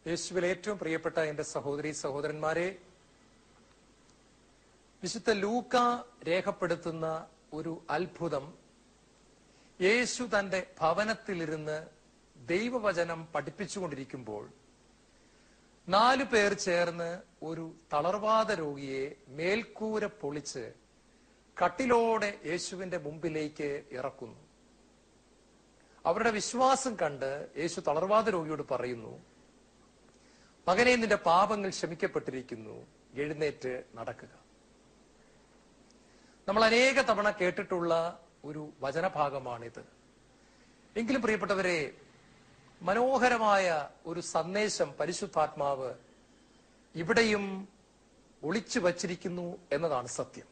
യേശുവിൽ ഏറ്റവും പ്രിയപ്പെട്ട എന്റെ സഹോദരി സഹോദരന്മാരെ വിശുദ്ധ ലൂക്ക രേഖപ്പെടുത്തുന്ന ഒരു അത്ഭുതം യേശു തന്റെ ഭവനത്തിലിരുന്ന് ദൈവവചനം പഠിപ്പിച്ചുകൊണ്ടിരിക്കുമ്പോൾ നാലു പേർ ചേർന്ന് ഒരു തളർവാദ രോഗിയെ മേൽക്കൂര പൊളിച്ച് കട്ടിലോടെ യേശുവിന്റെ മുമ്പിലേക്ക് ഇറക്കുന്നു അവരുടെ വിശ്വാസം കണ്ട് യേശു തളർവാദ രോഗിയോട് പറയുന്നു മകനെ നിന്റെ പാപങ്ങൾ ക്ഷമിക്കപ്പെട്ടിരിക്കുന്നു എഴുന്നേറ്റ് നടക്കുക നമ്മൾ അനേക തവണ കേട്ടിട്ടുള്ള ഒരു വചനഭാഗമാണിത് എങ്കിലും പ്രിയപ്പെട്ടവരെ മനോഹരമായ ഒരു സന്ദേശം പരിശുദ്ധാത്മാവ് ഇവിടെയും ഒളിച്ചു വച്ചിരിക്കുന്നു എന്നതാണ് സത്യം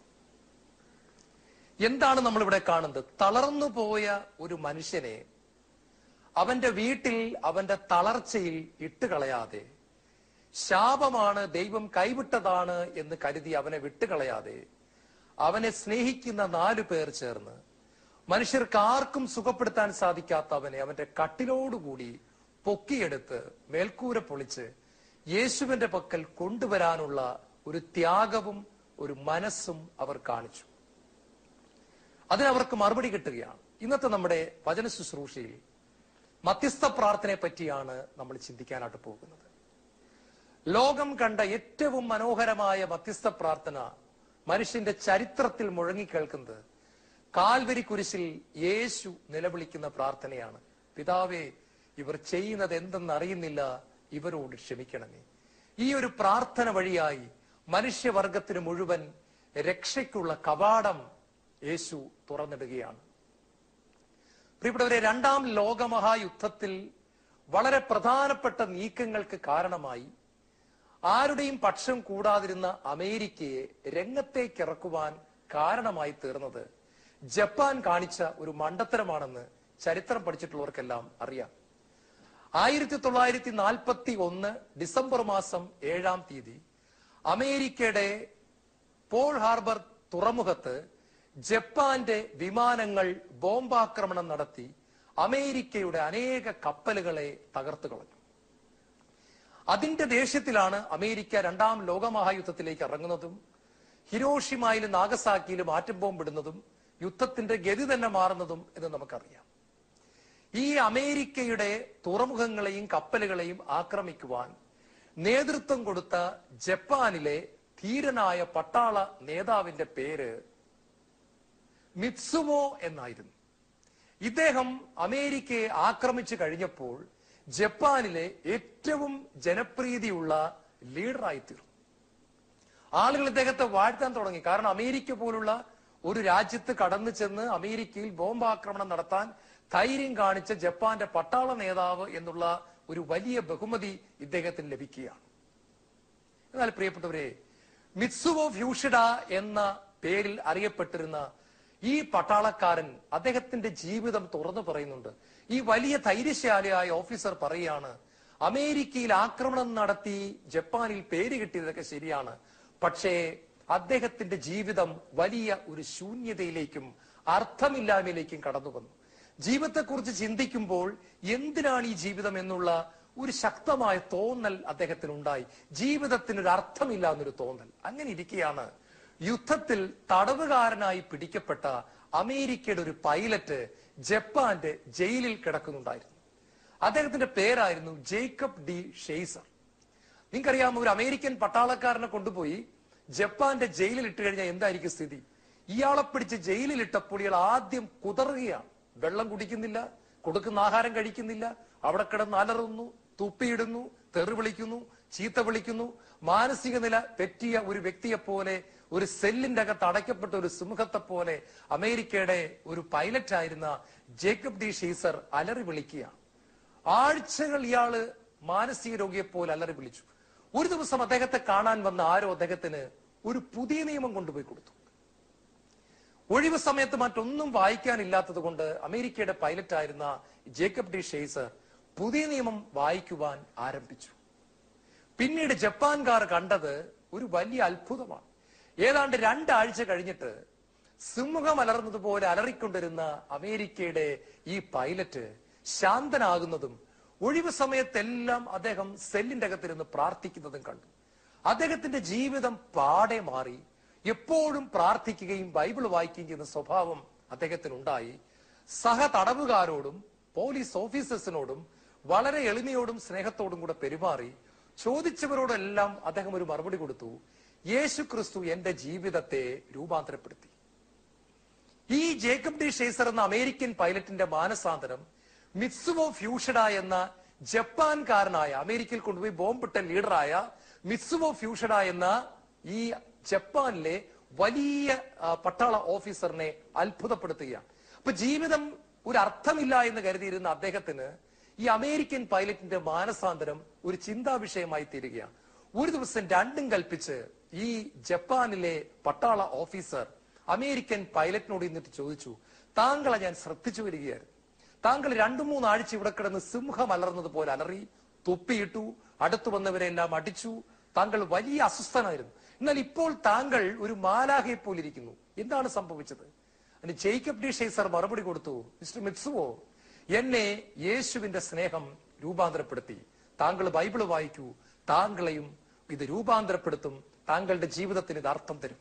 എന്താണ് നമ്മൾ ഇവിടെ കാണുന്നത് തളർന്നു പോയ ഒരു മനുഷ്യനെ അവന്റെ വീട്ടിൽ അവന്റെ തളർച്ചയിൽ ഇട്ടുകളയാതെ ശാപമാണ് ദൈവം കൈവിട്ടതാണ് എന്ന് കരുതി അവനെ വിട്ടുകളയാതെ അവനെ സ്നേഹിക്കുന്ന നാലു പേർ ചേർന്ന് മനുഷ്യർക്ക് ആർക്കും സുഖപ്പെടുത്താൻ സാധിക്കാത്ത അവനെ അവന്റെ കട്ടിലോടുകൂടി പൊക്കിയെടുത്ത് മേൽക്കൂര പൊളിച്ച് യേശുവിന്റെ പക്കൽ കൊണ്ടുവരാനുള്ള ഒരു ത്യാഗവും ഒരു മനസ്സും അവർ കാണിച്ചു അതിനവർക്ക് മറുപടി കിട്ടുകയാണ് ഇന്നത്തെ നമ്മുടെ വചന ശുശ്രൂഷയിൽ മധ്യസ്ഥ പ്രാർത്ഥനയെ പറ്റിയാണ് നമ്മൾ ചിന്തിക്കാനായിട്ട് പോകുന്നത് ലോകം കണ്ട ഏറ്റവും മനോഹരമായ മധ്യസ്ഥ പ്രാർത്ഥന മനുഷ്യന്റെ ചരിത്രത്തിൽ മുഴങ്ങിക്കേൾക്കുന്നത് കാൽവരി കുരിശിൽ യേശു നിലവിളിക്കുന്ന പ്രാർത്ഥനയാണ് പിതാവേ ഇവർ ചെയ്യുന്നത് എന്തെന്ന് അറിയുന്നില്ല ഇവരോട് ക്ഷമിക്കണമേ ഈ ഒരു പ്രാർത്ഥന വഴിയായി മനുഷ്യവർഗത്തിന് മുഴുവൻ രക്ഷയ്ക്കുള്ള കവാടം യേശു തുറന്നിടുകയാണ് പ്രിയപ്പെട്ടവരെ രണ്ടാം ലോകമഹായുദ്ധത്തിൽ വളരെ പ്രധാനപ്പെട്ട നീക്കങ്ങൾക്ക് കാരണമായി ആരുടെയും പക്ഷം കൂടാതിരുന്ന അമേരിക്കയെ രംഗത്തേക്ക് ഇറക്കുവാൻ കാരണമായി തീർന്നത് ജപ്പാൻ കാണിച്ച ഒരു മണ്ടത്തരമാണെന്ന് ചരിത്രം പഠിച്ചിട്ടുള്ളവർക്കെല്ലാം അറിയാം ആയിരത്തി തൊള്ളായിരത്തി നാൽപ്പത്തി ഒന്ന് ഡിസംബർ മാസം ഏഴാം തീയതി അമേരിക്കയുടെ പോൾ ഹാർബർ തുറമുഖത്ത് ജപ്പാന്റെ വിമാനങ്ങൾ ബോംബാക്രമണം നടത്തി അമേരിക്കയുടെ അനേക കപ്പലുകളെ തകർത്തു കളഞ്ഞു അതിന്റെ ദേഷ്യത്തിലാണ് അമേരിക്ക രണ്ടാം ലോകമഹായുദ്ധത്തിലേക്ക് ഇറങ്ങുന്നതും ഹിരോഷിമയിലും നാഗസാക്കിയിലും ആറ്റം ബോംബിടുന്നതും യുദ്ധത്തിന്റെ ഗതി തന്നെ മാറുന്നതും എന്ന് നമുക്കറിയാം ഈ അമേരിക്കയുടെ തുറമുഖങ്ങളെയും കപ്പലുകളെയും ആക്രമിക്കുവാൻ നേതൃത്വം കൊടുത്ത ജപ്പാനിലെ ധീരനായ പട്ടാള നേതാവിന്റെ പേര് മിത്സുമോ എന്നായിരുന്നു ഇദ്ദേഹം അമേരിക്കയെ ആക്രമിച്ചു കഴിഞ്ഞപ്പോൾ ജപ്പാനിലെ ഏറ്റവും ജനപ്രീതിയുള്ള ലീഡറായി തീർന്നു ആളുകൾ ഇദ്ദേഹത്തെ വാഴ്ത്താൻ തുടങ്ങി കാരണം അമേരിക്ക പോലുള്ള ഒരു രാജ്യത്ത് കടന്നു ചെന്ന് അമേരിക്കയിൽ ബോംബാക്രമണം നടത്താൻ ധൈര്യം കാണിച്ച ജപ്പാന്റെ പട്ടാള നേതാവ് എന്നുള്ള ഒരു വലിയ ബഹുമതി ഇദ്ദേഹത്തിന് ലഭിക്കുകയാണ് എന്നാൽ പ്രിയപ്പെട്ടവരെ മിത്സുവോ ഫ്യൂഷിഡ എന്ന പേരിൽ അറിയപ്പെട്ടിരുന്ന ഈ പട്ടാളക്കാരൻ അദ്ദേഹത്തിന്റെ ജീവിതം തുറന്നു പറയുന്നുണ്ട് ഈ വലിയ ധൈര്യശാലിയായ ഓഫീസർ പറയുകയാണ് അമേരിക്കയിൽ ആക്രമണം നടത്തി ജപ്പാനിൽ പേര് കിട്ടിയതൊക്കെ ശരിയാണ് പക്ഷേ അദ്ദേഹത്തിന്റെ ജീവിതം വലിയ ഒരു ശൂന്യതയിലേക്കും അർത്ഥമില്ലായ്മയിലേക്കും കടന്നു വന്നു ജീവിതത്തെക്കുറിച്ച് ചിന്തിക്കുമ്പോൾ എന്തിനാണ് ഈ ജീവിതം എന്നുള്ള ഒരു ശക്തമായ തോന്നൽ അദ്ദേഹത്തിന് ഉണ്ടായി ജീവിതത്തിന് ഒരു അർത്ഥമില്ല എന്നൊരു തോന്നൽ അങ്ങനെ ഇരിക്കെയാണ് യുദ്ധത്തിൽ തടവുകാരനായി പിടിക്കപ്പെട്ട അമേരിക്കയുടെ ഒരു പൈലറ്റ് ജപ്പാന്റെ ജയിലിൽ കിടക്കുന്നുണ്ടായിരുന്നു അദ്ദേഹത്തിന്റെ പേരായിരുന്നു ജേക്കബ് ഡി ഷെയ്സർ നിങ്ങൾക്കറിയാമോ ഒരു അമേരിക്കൻ പട്ടാളക്കാരനെ കൊണ്ടുപോയി ജപ്പാന്റെ ജയിലിൽ ഇട്ട് കഴിഞ്ഞാൽ എന്തായിരിക്കും സ്ഥിതി ഇയാളെ പിടിച്ച് ജയിലിൽ ഇട്ടപ്പോൾ ഇയാൾ ആദ്യം കുതറുകയാണ് വെള്ളം കുടിക്കുന്നില്ല കൊടുക്കുന്ന ആഹാരം കഴിക്കുന്നില്ല അവിടെ കിടന്ന് അലറുന്നു തുപ്പിയിടുന്നു തെറി വിളിക്കുന്നു ചീത്ത വിളിക്കുന്നു മാനസിക നില തെറ്റിയ ഒരു വ്യക്തിയെ പോലെ ഒരു സെല്ലിന്റെ അകത്ത് അടയ്ക്കപ്പെട്ട ഒരു സിംഹത്തെ പോലെ അമേരിക്കയുടെ ഒരു പൈലറ്റ് ആയിരുന്ന ജേക്കബ് ഡി ഷീസർ അലറി വിളിക്കുകയാണ് ആഴ്ചകൾ ഇയാള് മാനസിക രോഗിയെ പോലെ അലറി വിളിച്ചു ഒരു ദിവസം അദ്ദേഹത്തെ കാണാൻ വന്ന ആരോ അദ്ദേഹത്തിന് ഒരു പുതിയ നിയമം കൊണ്ടുപോയി കൊടുത്തു ഒഴിവ് സമയത്ത് മറ്റൊന്നും വായിക്കാനില്ലാത്തത് കൊണ്ട് അമേരിക്കയുടെ പൈലറ്റ് ആയിരുന്ന ജേക്കബ് ഡി ഷെയ്സർ പുതിയ നിയമം വായിക്കുവാൻ ആരംഭിച്ചു പിന്നീട് ജപ്പാൻകാർ കണ്ടത് ഒരു വലിയ അത്ഭുതമാണ് ഏതാണ്ട് രണ്ടാഴ്ച കഴിഞ്ഞിട്ട് സിംഹം അലർന്നതുപോലെ അലറിക്കൊണ്ടിരുന്ന അമേരിക്കയുടെ ഈ പൈലറ്റ് ശാന്തനാകുന്നതും ഒഴിവ് സമയത്തെല്ലാം അദ്ദേഹം സെല്ലിന്റെ അകത്തിരുന്ന് പ്രാർത്ഥിക്കുന്നതും കണ്ടു അദ്ദേഹത്തിന്റെ ജീവിതം പാടെ മാറി എപ്പോഴും പ്രാർത്ഥിക്കുകയും ബൈബിൾ വായിക്കുകയും ചെയ്യുന്ന സ്വഭാവം അദ്ദേഹത്തിനുണ്ടായി സഹ തടവുകാരോടും പോലീസ് ഓഫീസേഴ്സിനോടും വളരെ എളിമയോടും സ്നേഹത്തോടും കൂടെ പെരുമാറി ചോദിച്ചവരോടെല്ലാം അദ്ദേഹം ഒരു മറുപടി കൊടുത്തു യേശു ക്രിസ്തു എന്റെ ജീവിതത്തെ രൂപാന്തരപ്പെടുത്തി ഈ ജേക്കബ് ഡി ഷേസർ എന്ന അമേരിക്കൻ പൈലറ്റിന്റെ മാനസാന്തരം മിത്സുവോ ഫ്യൂഷഡ എന്ന ജപ്പാൻകാരനായ അമേരിക്കയിൽ കൊണ്ടുപോയി ബോംബിട്ട ലീഡറായ മിത്സുവോ ഫ്യൂഷഡ എന്ന ഈ ജപ്പാനിലെ വലിയ ആ, പട്ടാള ഓഫീസറിനെ അത്ഭുതപ്പെടുത്തുകയാണ് അപ്പൊ ജീവിതം ഒരു അർത്ഥമില്ല എന്ന് കരുതിയിരുന്ന അദ്ദേഹത്തിന് ഈ അമേരിക്കൻ പൈലറ്റിന്റെ മാനസാന്തരം ഒരു ചിന്താ വിഷയമായി തീരുകയാണ് ഒരു ദിവസം രണ്ടും കൽപ്പിച്ച് ഈ ജപ്പാനിലെ പട്ടാള ഓഫീസർ അമേരിക്കൻ പൈലറ്റിനോട് ഇന്നിട്ട് ചോദിച്ചു താങ്കളെ ഞാൻ ശ്രദ്ധിച്ചു വരികയായിരുന്നു താങ്കൾ രണ്ടു മൂന്നാഴ്ച ഇവിടെ കിടന്ന് സിംഹം അലർന്നത് പോലെ അലറി തുപ്പിയിട്ടു അടുത്തു വന്നവരെല്ലാം അടിച്ചു താങ്കൾ വലിയ അസ്വസ്ഥനായിരുന്നു എന്നാൽ ഇപ്പോൾ താങ്കൾ ഒരു മാലാഹയെ പോലിരിക്കുന്നു എന്താണ് സംഭവിച്ചത് അതിന് ജേക്കബ് ഡി ഷേസർ മറുപടി കൊടുത്തു മിസ്റ്റർ മിത്സുവോ എന്നെ യേശുവിന്റെ സ്നേഹം രൂപാന്തരപ്പെടുത്തി താങ്കൾ ബൈബിൾ വായിക്കൂ താങ്കളെയും ഇത് രൂപാന്തരപ്പെടുത്തും താങ്കളുടെ ജീവിതത്തിന് ഇത് അർത്ഥം തരും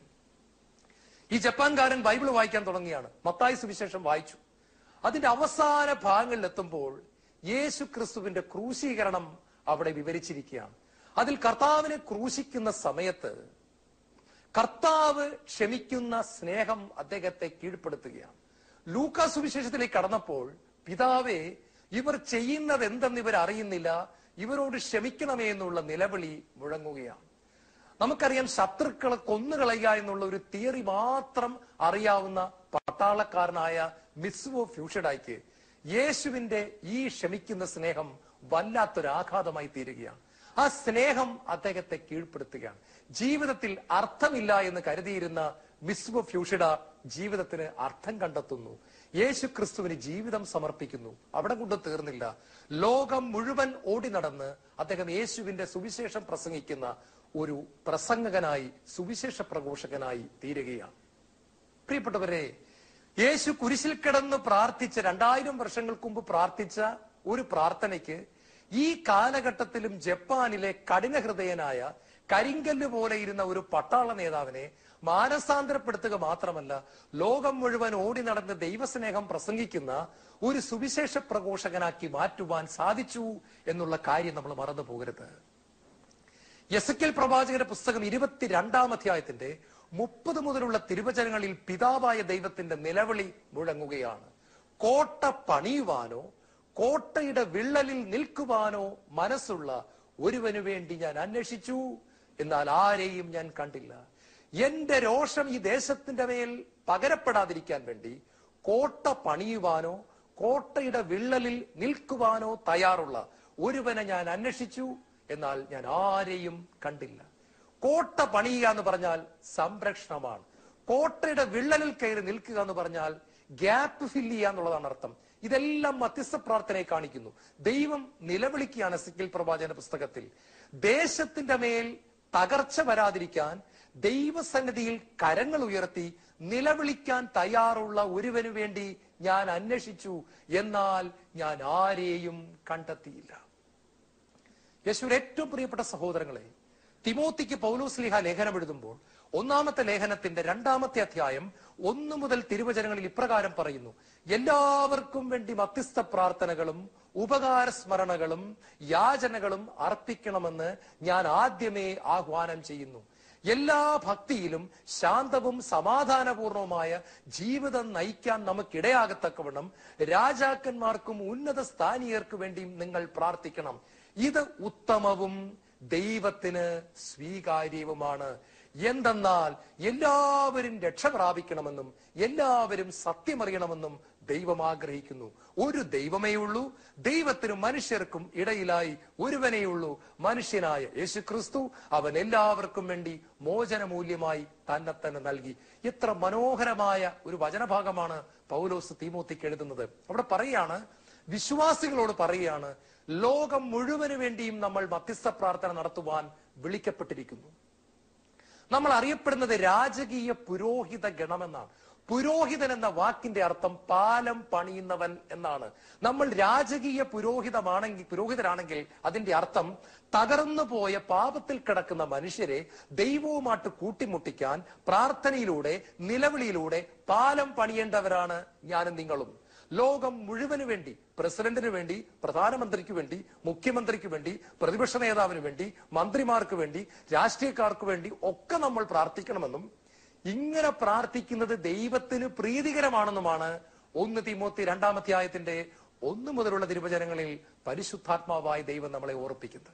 ഈ ജപ്പാൻകാരൻ ബൈബിൾ വായിക്കാൻ തുടങ്ങിയാണ് മത്തായി സുവിശേഷം വായിച്ചു അതിന്റെ അവസാന ഭാഗങ്ങളിൽ എത്തുമ്പോൾ യേശു ക്രിസ്തുവിന്റെ ക്രൂശീകരണം അവിടെ വിവരിച്ചിരിക്കുകയാണ് അതിൽ കർത്താവിനെ ക്രൂശിക്കുന്ന സമയത്ത് കർത്താവ് ക്ഷമിക്കുന്ന സ്നേഹം അദ്ദേഹത്തെ കീഴ്പ്പെടുത്തുകയാണ് ലൂക്കാ സുവിശേഷത്തിലേക്ക് കടന്നപ്പോൾ പിതാവേ ഇവർ ചെയ്യുന്നത് എന്തെന്ന് ഇവർ അറിയുന്നില്ല ഇവരോട് ക്ഷമിക്കണമേ എന്നുള്ള നിലവിളി മുഴങ്ങുകയാണ് നമുക്കറിയാം ശത്രുക്കളെ കൊന്നുകളയുക എന്നുള്ള ഒരു തിയറി മാത്രം അറിയാവുന്ന പട്ടാളക്കാരനായ മിസ്വോ ഫ്യൂഷഡായിക്ക് യേശുവിന്റെ ഈ ക്ഷമിക്കുന്ന സ്നേഹം വല്ലാത്തൊരാഘാതമായി തീരുകയാണ് ആ സ്നേഹം അദ്ദേഹത്തെ കീഴ്പ്പെടുത്തുകയാണ് ജീവിതത്തിൽ അർത്ഥമില്ല എന്ന് കരുതിയിരുന്ന മിസ്വോ ഫ്യൂഷിഡ ജീവിതത്തിന് അർത്ഥം കണ്ടെത്തുന്നു യേശു ക്രിസ്തുവിന് ജീവിതം സമർപ്പിക്കുന്നു അവിടെ കൊണ്ട് തീർന്നില്ല ലോകം മുഴുവൻ ഓടി നടന്ന് അദ്ദേഹം യേശുവിന്റെ സുവിശേഷം പ്രസംഗിക്കുന്ന ഒരു പ്രസംഗകനായി സുവിശേഷ പ്രഘോഷകനായി തീരുകയാണ് പ്രിയപ്പെട്ടവരെ യേശു കുരിശിൽ കിടന്ന് പ്രാർത്ഥിച്ച രണ്ടായിരം വർഷങ്ങൾക്ക് മുമ്പ് പ്രാർത്ഥിച്ച ഒരു പ്രാർത്ഥനയ്ക്ക് ഈ കാലഘട്ടത്തിലും ജപ്പാനിലെ കഠിനഹൃദയനായ കരിങ്കല്ല് പോലെ ഇരുന്ന ഒരു പട്ടാള നേതാവിനെ മാനസാന്തരപ്പെടുത്തുക മാത്രമല്ല ലോകം മുഴുവൻ ഓടി നടന്ന് ദൈവസ്നേഹം പ്രസംഗിക്കുന്ന ഒരു സുവിശേഷ പ്രഘോഷകനാക്കി മാറ്റുവാൻ സാധിച്ചു എന്നുള്ള കാര്യം നമ്മൾ മറന്നു പോകരുത് യസക്കൽ പ്രവാചകന്റെ പുസ്തകം ഇരുപത്തിരണ്ടാം അധ്യായത്തിന്റെ മുപ്പത് മുതലുള്ള തിരുവചനങ്ങളിൽ പിതാവായ ദൈവത്തിന്റെ നിലവിളി മുഴങ്ങുകയാണ് കോട്ട പണിയുവാനോ കോട്ടയുടെ വിള്ളലിൽ നിൽക്കുവാനോ മനസ്സുള്ള ഒരുവനു വേണ്ടി ഞാൻ അന്വേഷിച്ചു എന്നാൽ ആരെയും ഞാൻ കണ്ടില്ല എന്റെ രോഷം ഈ ദേശത്തിന്റെ മേൽ പകരപ്പെടാതിരിക്കാൻ വേണ്ടി കോട്ട പണിയുവാനോ കോട്ടയുടെ വിള്ളലിൽ നിൽക്കുവാനോ തയ്യാറുള്ള ഒരുവനെ ഞാൻ അന്വേഷിച്ചു എന്നാൽ ഞാൻ ആരെയും കണ്ടില്ല കോട്ട പണിയുക എന്ന് പറഞ്ഞാൽ സംരക്ഷണമാണ് കോട്ടയുടെ വിള്ളലിൽ കയറി നിൽക്കുക എന്ന് പറഞ്ഞാൽ ഗ്യാപ്പ് ഫില്ല് ചെയ്യുക എന്നുള്ളതാണ് അർത്ഥം ഇതെല്ലാം മധ്യസ്ഥ പ്രാർത്ഥനയെ കാണിക്കുന്നു ദൈവം നിലവിളിക്കുകയാണ് സിക്കിൽ പ്രവാചകന്റെ പുസ്തകത്തിൽ ദേശത്തിന്റെ മേൽ തകർച്ച വരാതിരിക്കാൻ ദൈവസന്നിധിയിൽ കരങ്ങൾ ഉയർത്തി നിലവിളിക്കാൻ തയ്യാറുള്ള ഒരുവനു വേണ്ടി ഞാൻ അന്വേഷിച്ചു എന്നാൽ ഞാൻ ആരെയും കണ്ടെത്തിയില്ല യേശുവിന്റെ ഏറ്റവും പ്രിയപ്പെട്ട സഹോദരങ്ങളെ തിമോത്തിക്ക് പൗലോസ്ലിഹ ലേഖനം എഴുതുമ്പോൾ ഒന്നാമത്തെ ലേഖനത്തിന്റെ രണ്ടാമത്തെ അധ്യായം ഒന്ന് മുതൽ തിരുവചനങ്ങളിൽ ഇപ്രകാരം പറയുന്നു എല്ലാവർക്കും വേണ്ടി മധ്യസ്ഥ പ്രാർത്ഥനകളും ഉപകാര സ്മരണകളും യാചനകളും അർപ്പിക്കണമെന്ന് ഞാൻ ആദ്യമേ ആഹ്വാനം ചെയ്യുന്നു എല്ലാ ഭക്തിയിലും ശാന്തവും സമാധാനപൂർണവുമായ ജീവിതം നയിക്കാൻ നമുക്കിടയാകത്തക്കവണ്ണം രാജാക്കന്മാർക്കും ഉന്നത സ്ഥാനീയർക്കു വേണ്ടിയും നിങ്ങൾ പ്രാർത്ഥിക്കണം ഇത് ഉത്തമവും ദൈവത്തിന് സ്വീകാര്യവുമാണ് എന്തെന്നാൽ എല്ലാവരും രക്ഷ പ്രാപിക്കണമെന്നും എല്ലാവരും സത്യമറിയണമെന്നും ദൈവം ആഗ്രഹിക്കുന്നു ഒരു ദൈവമേ ഉള്ളൂ ദൈവത്തിനും മനുഷ്യർക്കും ഇടയിലായി ഒരുവനേയുള്ളൂ മനുഷ്യനായ യേശു ക്രിസ്തു അവൻ എല്ലാവർക്കും വേണ്ടി മോചനമൂല്യമായി തന്നെ തന്നെ നൽകി എത്ര മനോഹരമായ ഒരു വചനഭാഗമാണ് പൗലോസ് തീമോത്തിക്ക് എഴുതുന്നത് അവിടെ പറയാണ് വിശ്വാസികളോട് പറയുകയാണ് ലോകം മുഴുവന് വേണ്ടിയും നമ്മൾ മധ്യസ്ഥ പ്രാർത്ഥന നടത്തുവാൻ വിളിക്കപ്പെട്ടിരിക്കുന്നു നമ്മൾ അറിയപ്പെടുന്നത് രാജകീയ പുരോഹിത ഗണമെന്നാണ് പുരോഹിതൻ എന്ന വാക്കിന്റെ അർത്ഥം പാലം പണിയുന്നവൻ എന്നാണ് നമ്മൾ രാജകീയ പുരോഹിതമാണെങ്കിൽ പുരോഹിതരാണെങ്കിൽ അതിന്റെ അർത്ഥം തകർന്നു പോയ പാപത്തിൽ കിടക്കുന്ന മനുഷ്യരെ ദൈവവുമായിട്ട് കൂട്ടിമുട്ടിക്കാൻ പ്രാർത്ഥനയിലൂടെ നിലവിളിയിലൂടെ പാലം പണിയേണ്ടവരാണ് ഞാനും നിങ്ങളും ലോകം മുഴുവന് വേണ്ടി പ്രസിഡന്റിന് വേണ്ടി പ്രധാനമന്ത്രിക്ക് വേണ്ടി മുഖ്യമന്ത്രിക്ക് വേണ്ടി പ്രതിപക്ഷ നേതാവിന് വേണ്ടി മന്ത്രിമാർക്ക് വേണ്ടി രാഷ്ട്രീയക്കാർക്ക് വേണ്ടി ഒക്കെ നമ്മൾ പ്രാർത്ഥിക്കണമെന്നും ഇങ്ങനെ പ്രാർത്ഥിക്കുന്നത് ദൈവത്തിന് പ്രീതികരമാണെന്നുമാണ് ഒന്ന് തിമോത്തി രണ്ടാമധ്യായത്തിന്റെ ഒന്ന് മുതലുള്ള തിരുവചനങ്ങളിൽ പരിശുദ്ധാത്മാവായ ദൈവം നമ്മളെ ഓർപ്പിക്കുന്നത്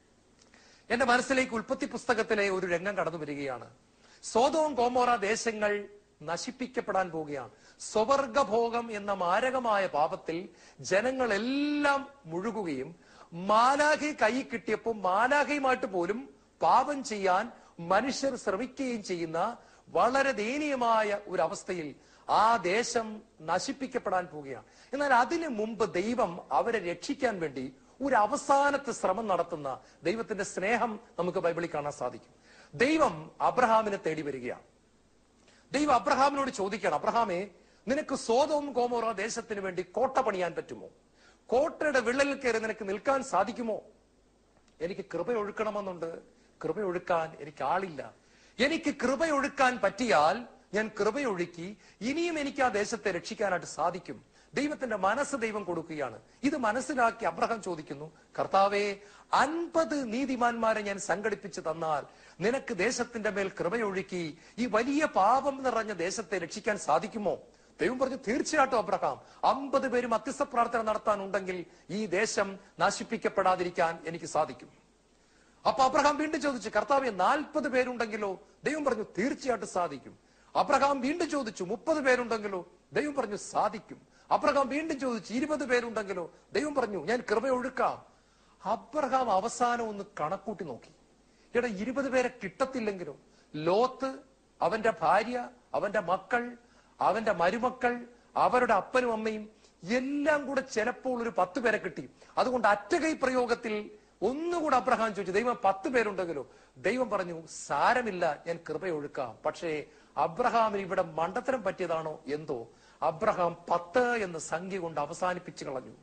എന്റെ മനസ്സിലേക്ക് ഉൽപ്പത്തി പുസ്തകത്തിലെ ഒരു രംഗം കടന്നു വരികയാണ് സോതോം കോമോറ ദേശങ്ങൾ നശിപ്പിക്കപ്പെടാൻ പോവുകയാണ് സ്വവർഗഭോഗം എന്ന മാരകമായ പാപത്തിൽ ജനങ്ങളെല്ലാം മുഴുകുകയും മാലാഖി കൈ കിട്ടിയപ്പോൾ മാലാഖയുമായിട്ട് പോലും പാപം ചെയ്യാൻ മനുഷ്യർ ശ്രമിക്കുകയും ചെയ്യുന്ന വളരെ ദയനീയമായ ഒരു അവസ്ഥയിൽ ആ ദേശം നശിപ്പിക്കപ്പെടാൻ പോവുകയാണ് എന്നാൽ അതിനു മുമ്പ് ദൈവം അവരെ രക്ഷിക്കാൻ വേണ്ടി ഒരു അവസാനത്തെ ശ്രമം നടത്തുന്ന ദൈവത്തിന്റെ സ്നേഹം നമുക്ക് ബൈബിളിൽ കാണാൻ സാധിക്കും ദൈവം അബ്രഹാമിനെ തേടി വരികയാണ് ദൈവം അബ്രഹാമിനോട് ചോദിക്കുകയാണ് അബ്രഹാമേ നിനക്ക് സോതവും കോമോറ ദേശത്തിന് വേണ്ടി കോട്ട പണിയാൻ പറ്റുമോ കോട്ടയുടെ വിള്ളലിൽ കയറി നിനക്ക് നിൽക്കാൻ സാധിക്കുമോ എനിക്ക് കൃപയൊഴുക്കണമെന്നുണ്ട് കൃപയൊഴുക്കാൻ എനിക്ക് ആളില്ല എനിക്ക് കൃപയൊഴുക്കാൻ പറ്റിയാൽ ഞാൻ കൃപയൊഴുക്കി ഇനിയും എനിക്ക് ആ ദേശത്തെ രക്ഷിക്കാനായിട്ട് സാധിക്കും ദൈവത്തിന്റെ മനസ്സ് ദൈവം കൊടുക്കുകയാണ് ഇത് മനസ്സിലാക്കി അബ്രഹാം ചോദിക്കുന്നു കർത്താവേ അൻപത് നീതിമാന്മാരെ ഞാൻ സംഘടിപ്പിച്ചു തന്നാൽ നിനക്ക് ദേശത്തിന്റെ മേൽ കൃപയൊഴുക്കി ഈ വലിയ പാപം നിറഞ്ഞ ദേശത്തെ രക്ഷിക്കാൻ സാധിക്കുമോ ദൈവം പറഞ്ഞു തീർച്ചയായിട്ടും അബ്രഹാം അമ്പത് പേരും മധ്യസ്ഥ പ്രാർത്ഥന നടത്താനുണ്ടെങ്കിൽ ഈ ദേശം നശിപ്പിക്കപ്പെടാതിരിക്കാൻ എനിക്ക് സാധിക്കും അപ്പൊ അബ്രഹാം വീണ്ടും ചോദിച്ചു കർത്താവെ നാൽപ്പത് പേരുണ്ടെങ്കിലോ ദൈവം പറഞ്ഞു തീർച്ചയായിട്ടും സാധിക്കും അബ്രഹാം വീണ്ടും ചോദിച്ചു മുപ്പത് പേരുണ്ടെങ്കിലോ ദൈവം പറഞ്ഞു സാധിക്കും അബ്രഹാം വീണ്ടും ചോദിച്ചു ഇരുപത് പേരുണ്ടെങ്കിലോ ദൈവം പറഞ്ഞു ഞാൻ കൃപയൊഴുക്കാം അബ്രഹാം അവസാനം ഒന്ന് കണക്കൂട്ടി നോക്കി എടാ ഇരുപത് പേരെ കിട്ടത്തില്ലെങ്കിലോ ലോത്ത് അവന്റെ ഭാര്യ അവന്റെ മക്കൾ അവന്റെ മരുമക്കൾ അവരുടെ അപ്പനും അമ്മയും എല്ലാം കൂടെ ചിലപ്പോൾ ഒരു പത്ത് പേരെ കിട്ടി അതുകൊണ്ട് അറ്റകൈ പ്രയോഗത്തിൽ ഒന്നുകൂടെ അബ്രഹാം ചോദിച്ചു ദൈവം പത്ത് പേരുണ്ടെങ്കിലോ ദൈവം പറഞ്ഞു സാരമില്ല ഞാൻ കൃപയൊഴുക്കാം പക്ഷേ അബ്രഹാമിന് ഇവിടെ മണ്ടത്തരം പറ്റിയതാണോ എന്തോ അബ്രഹാം പത്ത് എന്ന സംഖ്യ കൊണ്ട് അവസാനിപ്പിച്ചു കളഞ്ഞു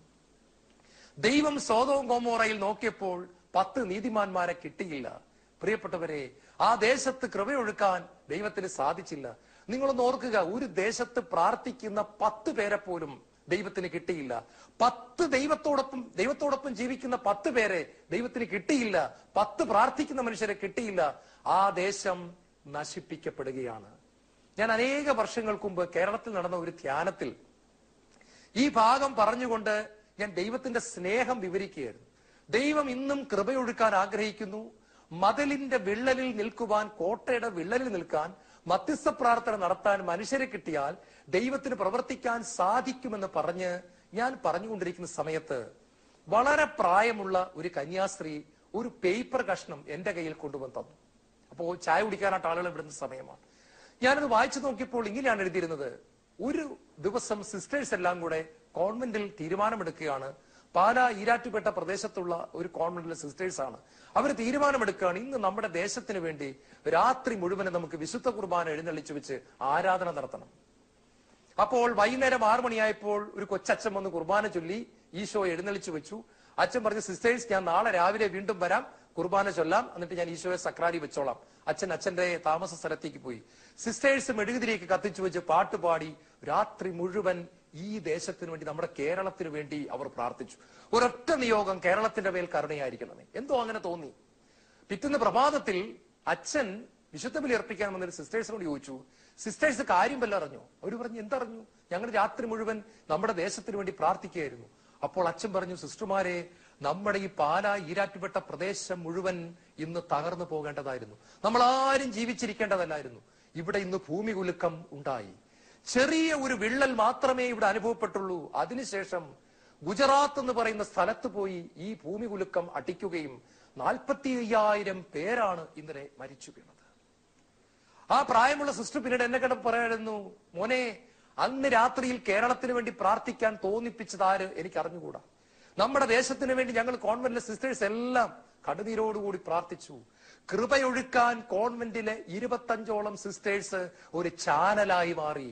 ദൈവം സോതവും ഗോമോറയിൽ നോക്കിയപ്പോൾ പത്ത് നീതിമാന്മാരെ കിട്ടിയില്ല പ്രിയപ്പെട്ടവരെ ആ ദേശത്ത് കൃപയൊഴുക്കാൻ ദൈവത്തിന് സാധിച്ചില്ല നിങ്ങളൊന്ന് ഓർക്കുക ഒരു ദേശത്ത് പ്രാർത്ഥിക്കുന്ന പത്ത് പേരെ പോലും ദൈവത്തിന് കിട്ടിയില്ല പത്ത് ദൈവത്തോടൊപ്പം ദൈവത്തോടൊപ്പം ജീവിക്കുന്ന പത്ത് പേരെ ദൈവത്തിന് കിട്ടിയില്ല പത്ത് പ്രാർത്ഥിക്കുന്ന മനുഷ്യരെ കിട്ടിയില്ല ആ ദേശം നശിപ്പിക്കപ്പെടുകയാണ് ഞാൻ അനേക വർഷങ്ങൾക്ക് മുമ്പ് കേരളത്തിൽ നടന്ന ഒരു ധ്യാനത്തിൽ ഈ ഭാഗം പറഞ്ഞുകൊണ്ട് ഞാൻ ദൈവത്തിന്റെ സ്നേഹം വിവരിക്കുകയായിരുന്നു ദൈവം ഇന്നും കൃപയൊഴുക്കാൻ ആഗ്രഹിക്കുന്നു മതിലിന്റെ വിള്ളലിൽ നിൽക്കുവാൻ കോട്ടയുടെ വിള്ളലിൽ നിൽക്കാൻ മധ്യസ്ഥ പ്രാർത്ഥന നടത്താൻ മനുഷ്യരെ കിട്ടിയാൽ ദൈവത്തിന് പ്രവർത്തിക്കാൻ സാധിക്കുമെന്ന് പറഞ്ഞ് ഞാൻ പറഞ്ഞുകൊണ്ടിരിക്കുന്ന സമയത്ത് വളരെ പ്രായമുള്ള ഒരു കന്യാസ്ത്രീ ഒരു പേപ്പർ കഷ്ണം എന്റെ കയ്യിൽ കൊണ്ടുവന്ന് തന്നു അപ്പോ ചായ കുടിക്കാനായിട്ട് ആളുകൾ വിടുന്ന സമയമാണ് ഞാനത് വായിച്ചു നോക്കിയപ്പോൾ ഇങ്ങനെയാണ് എഴുതിയിരുന്നത് ഒരു ദിവസം സിസ്റ്റേഴ്സ് എല്ലാം കൂടെ കോൺവെന്റിൽ തീരുമാനമെടുക്കുകയാണ് പാലാ ഈരാറ്റുപേട്ട പ്രദേശത്തുള്ള ഒരു കോൺവെന്റിലെ സിസ്റ്റേഴ്സ് ആണ് അവർ തീരുമാനമെടുക്കുകയാണ് ഇന്ന് നമ്മുടെ ദേശത്തിന് വേണ്ടി രാത്രി മുഴുവനും നമുക്ക് വിശുദ്ധ കുർബാന എഴുന്നള്ളിച്ചു വെച്ച് ആരാധന നടത്തണം അപ്പോൾ വൈകുന്നേരം ആറു മണിയായപ്പോൾ ഒരു കൊച്ചച്ഛൻ വന്ന് കുർബാന ചൊല്ലി ഈശോ എഴുന്നള്ളിച്ചു വെച്ചു അച്ഛൻ പറഞ്ഞു സിസ്റ്റേഴ്സ് ഞാൻ നാളെ രാവിലെ വീണ്ടും വരാം കുർബാന ചൊല്ലാം എന്നിട്ട് ഞാൻ ഈശോയെ സക്രാരി വെച്ചോളാം അച്ഛൻ അച്ഛന്റെ താമസ സ്ഥലത്തേക്ക് പോയി സിസ്റ്റേഴ്സ് മെഴുകുതിരിയൊക്കെ കത്തിച്ചു വെച്ച് പാട്ട് പാടി രാത്രി മുഴുവൻ ഈ ദേശത്തിന് വേണ്ടി നമ്മുടെ കേരളത്തിന് വേണ്ടി അവർ പ്രാർത്ഥിച്ചു ഒരൊറ്റ നിയോഗം കേരളത്തിന്റെ മേൽ കരുണയായിരിക്കണമേ എന്തോ അങ്ങനെ തോന്നി പിറ്റേന്ന് പ്രഭാതത്തിൽ അച്ഛൻ വിശുദ്ധ ബലി അർപ്പിക്കാൻ വന്നൊരു സിസ്റ്റേഴ്സിനോട് ചോദിച്ചു സിസ്റ്റേഴ്സ് കാര്യം വല്ല അറിഞ്ഞോ അവർ പറഞ്ഞു എന്തറിഞ്ഞു ഞങ്ങൾ രാത്രി മുഴുവൻ നമ്മുടെ ദേശത്തിന് വേണ്ടി പ്രാർത്ഥിക്കുകയായിരുന്നു അപ്പോൾ അച്ഛൻ പറഞ്ഞു സിസ്റ്റർമാരെ നമ്മുടെ ഈ പാല ഈരാറ്റുപെട്ട പ്രദേശം മുഴുവൻ ഇന്ന് തകർന്നു പോകേണ്ടതായിരുന്നു നമ്മൾ ആരും ജീവിച്ചിരിക്കേണ്ടതല്ലായിരുന്നു ഇവിടെ ഇന്ന് ഭൂമി കുലുക്കം ഉണ്ടായി ചെറിയ ഒരു വിള്ളൽ മാത്രമേ ഇവിടെ അനുഭവപ്പെട്ടുള്ളൂ അതിനുശേഷം ഗുജറാത്ത് എന്ന് പറയുന്ന സ്ഥലത്ത് പോയി ഈ ഭൂമി കുലുക്കം അടിക്കുകയും നാൽപ്പത്തി അയ്യായിരം പേരാണ് ഇന്നലെ മരിച്ചു വീണത് ആ പ്രായമുള്ള സിസ്റ്റർ പിന്നീട് എന്നെ കണ്ട് പറയായിരുന്നു മോനെ അന്ന് രാത്രിയിൽ കേരളത്തിന് വേണ്ടി പ്രാർത്ഥിക്കാൻ തോന്നിപ്പിച്ചത് ആര് എനിക്ക് അറിഞ്ഞുകൂടാ നമ്മുടെ ദേശത്തിന് വേണ്ടി ഞങ്ങൾ കോൺവെന്റിലെ സിസ്റ്റേഴ്സ് എല്ലാം കടുനീരോടുകൂടി പ്രാർത്ഥിച്ചു കൃപയൊഴുക്കാൻ കോൺവെന്റിലെ ഇരുപത്തഞ്ചോളം സിസ്റ്റേഴ്സ് ഒരു ചാനലായി മാറി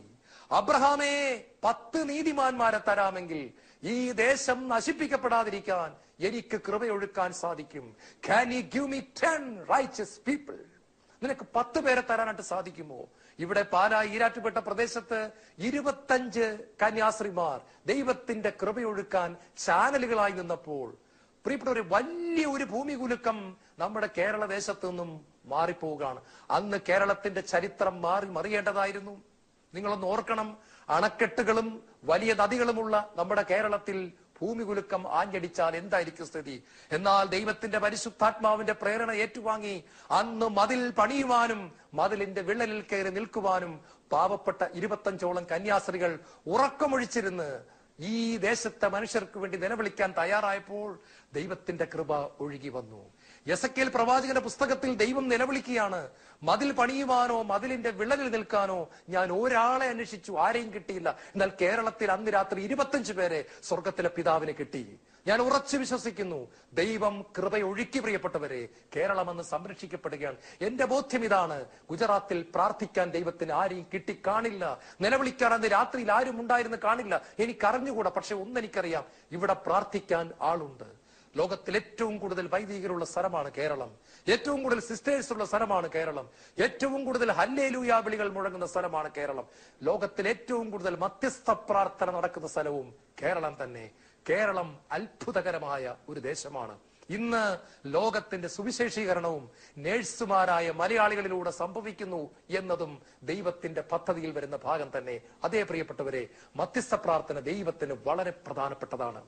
അബ്രഹാമേ പത്ത് നീതിമാന്മാരെ തരാമെങ്കിൽ ഈ ദേശം നശിപ്പിക്കപ്പെടാതിരിക്കാൻ എനിക്ക് കൃപയൊഴുക്കാൻ സാധിക്കും can you give me ten righteous people നിനക്ക് പത്ത് പേരെ തരാനായിട്ട് സാധിക്കുമോ ഇവിടെ പാലാ ഈരാറ്റുപെട്ട പ്രദേശത്ത് ഇരുപത്തഞ്ച് കന്യാസ്ത്രീമാർ ദൈവത്തിന്റെ കൃപയൊഴുക്കാൻ ചാനലുകളായി നിന്നപ്പോൾ പ്രിയപ്പെട്ട ഒരു വലിയ ഒരു ഭൂമി കുലുക്കം നമ്മുടെ കേരള ദേശത്തു നിന്നും മാറിപ്പോവുകയാണ് അന്ന് കേരളത്തിന്റെ ചരിത്രം മാറി മറിയേണ്ടതായിരുന്നു നിങ്ങളൊന്ന് ഓർക്കണം അണക്കെട്ടുകളും വലിയ നദികളുമുള്ള നമ്മുടെ കേരളത്തിൽ ഭൂമി കുലുക്കം ആഞ്ഞടിച്ചാൽ എന്തായിരിക്കും സ്ഥിതി എന്നാൽ ദൈവത്തിന്റെ പരിശുദ്ധാത്മാവിന്റെ പ്രേരണ ഏറ്റുവാങ്ങി അന്ന് മതിൽ പണിയുവാനും മതിലിന്റെ വിള്ളലിൽ കയറി നിൽക്കുവാനും പാവപ്പെട്ട ഇരുപത്തഞ്ചോളം കന്യാസ്ത്രീകൾ ഉറക്കമൊഴിച്ചിരുന്ന് ഈ ദേശത്തെ മനുഷ്യർക്ക് വേണ്ടി നിലവിളിക്കാൻ തയ്യാറായപ്പോൾ ദൈവത്തിന്റെ കൃപ ഒഴുകി വന്നു യസക്കേൽ പ്രവാചകന്റെ പുസ്തകത്തിൽ ദൈവം നിലവിളിക്കുകയാണ് മതിൽ പണിയുവാനോ മതിലിന്റെ വിള്ളലിൽ നിൽക്കാനോ ഞാൻ ഒരാളെ അന്വേഷിച്ചു ആരെയും കിട്ടിയില്ല എന്നാൽ കേരളത്തിൽ അന്ന് രാത്രി ഇരുപത്തഞ്ച് പേരെ സ്വർഗത്തിലെ പിതാവിനെ കിട്ടി ഞാൻ ഉറച്ചു വിശ്വസിക്കുന്നു ദൈവം കൃപയൊഴുക്കി പ്രിയപ്പെട്ടവരെ കേരളം അന്ന് സംരക്ഷിക്കപ്പെടുകയാണ് എന്റെ ബോധ്യം ഇതാണ് ഗുജറാത്തിൽ പ്രാർത്ഥിക്കാൻ ദൈവത്തിന് ആരെയും കിട്ടിക്കാണില്ല നിലവിളിക്കാൻ അന്ന് രാത്രിയിൽ ആരും ഉണ്ടായിരുന്നു കാണില്ല എനിക്കറിഞ്ഞുകൂടാ പക്ഷെ ഒന്നെനിക്കറിയാം ഇവിടെ പ്രാർത്ഥിക്കാൻ ആളുണ്ട് ലോകത്തിൽ ഏറ്റവും കൂടുതൽ വൈദികരുള്ള സ്ഥലമാണ് കേരളം ഏറ്റവും കൂടുതൽ സിസ്റ്റേഴ്സ് ഉള്ള സ്ഥലമാണ് കേരളം ഏറ്റവും കൂടുതൽ ഹല്ലേലൂയാ വിളികൾ മുഴങ്ങുന്ന സ്ഥലമാണ് കേരളം ലോകത്തിൽ ഏറ്റവും കൂടുതൽ മധ്യസ്ഥ പ്രാർത്ഥന നടക്കുന്ന സ്ഥലവും കേരളം തന്നെ കേരളം അത്ഭുതകരമായ ഒരു ദേശമാണ് ഇന്ന് ലോകത്തിന്റെ സുവിശേഷീകരണവും നേഴ്സുമാരായ മലയാളികളിലൂടെ സംഭവിക്കുന്നു എന്നതും ദൈവത്തിന്റെ പദ്ധതിയിൽ വരുന്ന ഭാഗം തന്നെ അതേ പ്രിയപ്പെട്ടവരെ മധ്യസ്ഥ പ്രാർത്ഥന ദൈവത്തിന് വളരെ പ്രധാനപ്പെട്ടതാണ്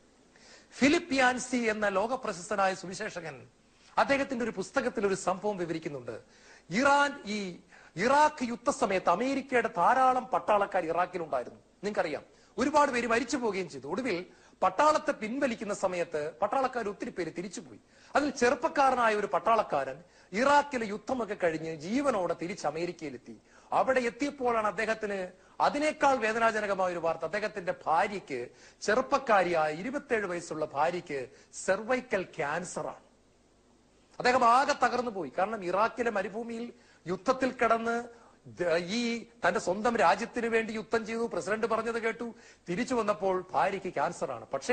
ഫിലിപ്പ് യാൻസി എന്ന ലോകപ്രശസ്തനായ സുവിശേഷകൻ അദ്ദേഹത്തിന്റെ ഒരു പുസ്തകത്തിൽ ഒരു സംഭവം വിവരിക്കുന്നുണ്ട് ഇറാൻ ഈ ഇറാഖ് യുദ്ധസമയത്ത് അമേരിക്കയുടെ ധാരാളം പട്ടാളക്കാർ ഇറാഖിലുണ്ടായിരുന്നു നിങ്ങൾക്കറിയാം ഒരുപാട് പേര് മരിച്ചു പോവുകയും ചെയ്തു ഒടുവിൽ പട്ടാളത്തെ പിൻവലിക്കുന്ന സമയത്ത് പട്ടാളക്കാർ ഒത്തിരി പേര് തിരിച്ചുപോയി അതിൽ ചെറുപ്പക്കാരനായ ഒരു പട്ടാളക്കാരൻ ഇറാഖിലെ യുദ്ധമൊക്കെ കഴിഞ്ഞ് ജീവനോടെ തിരിച്ച് അമേരിക്കയിലെത്തി അവിടെ എത്തിയപ്പോഴാണ് അദ്ദേഹത്തിന് അതിനേക്കാൾ വേദനാജനകമായ ഒരു വാർത്ത അദ്ദേഹത്തിന്റെ ഭാര്യയ്ക്ക് ചെറുപ്പക്കാരിയായ ഇരുപത്തിയേഴ് വയസ്സുള്ള ഭാര്യയ്ക്ക് സെർവൈക്കൽ ക്യാൻസറാണ് അദ്ദേഹം ആകെ തകർന്നു പോയി കാരണം ഇറാഖിലെ മരുഭൂമിയിൽ യുദ്ധത്തിൽ കിടന്ന് ദ- ഈ തന്റെ സ്വന്തം രാജ്യത്തിന് വേണ്ടി യുദ്ധം ചെയ്തു പ്രസിഡന്റ് പറഞ്ഞത് കേട്ടു തിരിച്ചു വന്നപ്പോൾ ഭാര്യയ്ക്ക് ക്യാൻസർ ആണ് പക്ഷേ